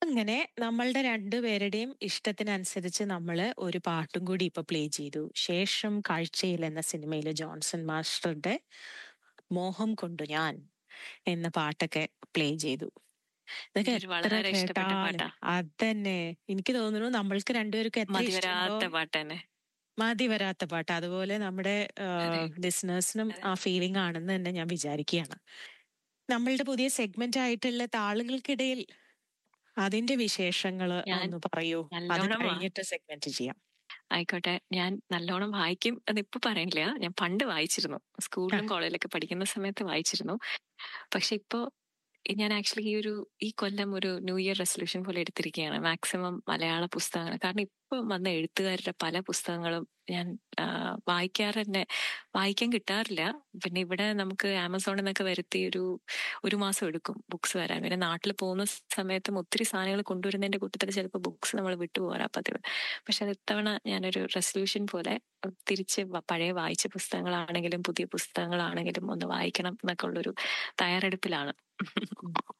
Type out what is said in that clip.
അങ്ങനെ നമ്മളുടെ രണ്ടുപേരുടെയും ഇഷ്ടത്തിനനുസരിച്ച് നമ്മള് ഒരു പാട്ടും കൂടി ഇപ്പൊ പ്ലേ ചെയ്തു ശേഷം കാഴ്ചയിൽ എന്ന സിനിമയിലെ ജോൺസൺ മാസ്റ്ററുടെ മോഹം കൊണ്ടു ഞാൻ എന്ന പാട്ടൊക്കെ പ്ലേ ചെയ്തു ഇതൊക്കെ ഒരു എത്ര വളരെ ഇഷ്ടപ്പെട്ട കേട്ടാലും പാട്ടാ അതന്നെ എനിക്ക് തോന്നുന്നു നമ്മൾക്ക് രണ്ടുപേർക്കും എത്ര മതി ഇഷ്ടമുണ്ടോ വരാത്ത പാട്ട് തന്നെ മതി വരാത്ത പാട്ട് അതുപോലെ നമ്മുടെ അതെ. ലിസണേഴ്സിനും അതെ. ആ ഫീലിംഗ് ആണെന്ന് തന്നെ ഞാൻ വിചാരിക്കുകയാണ് നമ്മളുടെ പുതിയ സെഗ്മെന്റ് ആയിട്ടുള്ള താളുകൾക്കിടയിൽ അതിന്റെ വിശേഷങ്ങള് ഞാൻ ഒന്ന് പറയൂ അത് നല്ലോണം വാ- കഴിഞ്ഞിട്ട് സെഗ്മെന്റ് ചെയ്യാം ആയിക്കോട്ടെ ഞാൻ നല്ലോണം വായിക്കും അതിപ്പോ പറയില്ല ഞാൻ പണ്ട് വായിച്ചിരുന്നു സ്കൂളിലും കോളേജിലൊക്കെ പഠിക്കുന്ന സമയത്ത് വായിച്ചിരുന്നു പക്ഷെ ഇപ്പോ ഞാൻ ആക്ച്വലി ഈ ഒരു ഈ കൊല്ലം ഒരു ന്യൂ ഇയർ റെസൊല്യൂഷൻ പോലെ എടുത്തിരിക്കുകയാണ് മാക്സിമം മലയാള പുസ്തകങ്ങൾ കാരണം ഇപ്പൊ വന്ന എഴുത്തുകാരുടെ പല പുസ്തകങ്ങളും ഞാൻ ആ, വായിക്കാറ് തന്നെ വായിക്കാൻ കിട്ടാറില്ല പിന്നെ ഇവിടെ നമുക്ക് ആമസോണിൽ നിന്നൊക്കെ വരുത്തി ഒരു ഒരു മാസം എടുക്കും ബുക്സ് വരാൻ പിന്നെ നാട്ടിൽ പോകുന്ന സമയത്തും ഒത്തിരി സാധനങ്ങൾ കൊണ്ടുവരുന്നതിന്റെ കൂട്ടത്തിൽ ചിലപ്പോൾ ബുക്സ് നമ്മൾ വിട്ടുപോകാറാ പതിവ് പക്ഷെ അത് ഇത്തവണ ഞാനൊരു റെസൊല്യൂഷൻ പോലെ തിരിച്ച് വ- പഴയ വായിച്ച പുസ്തകങ്ങളാണെങ്കിലും പുതിയ പുസ്തകങ്ങളാണെങ്കിലും ഒന്ന് വായിക്കണം എന്നൊക്കെ ഉള്ളൊരു തയ്യാറെടുപ്പിലാണ്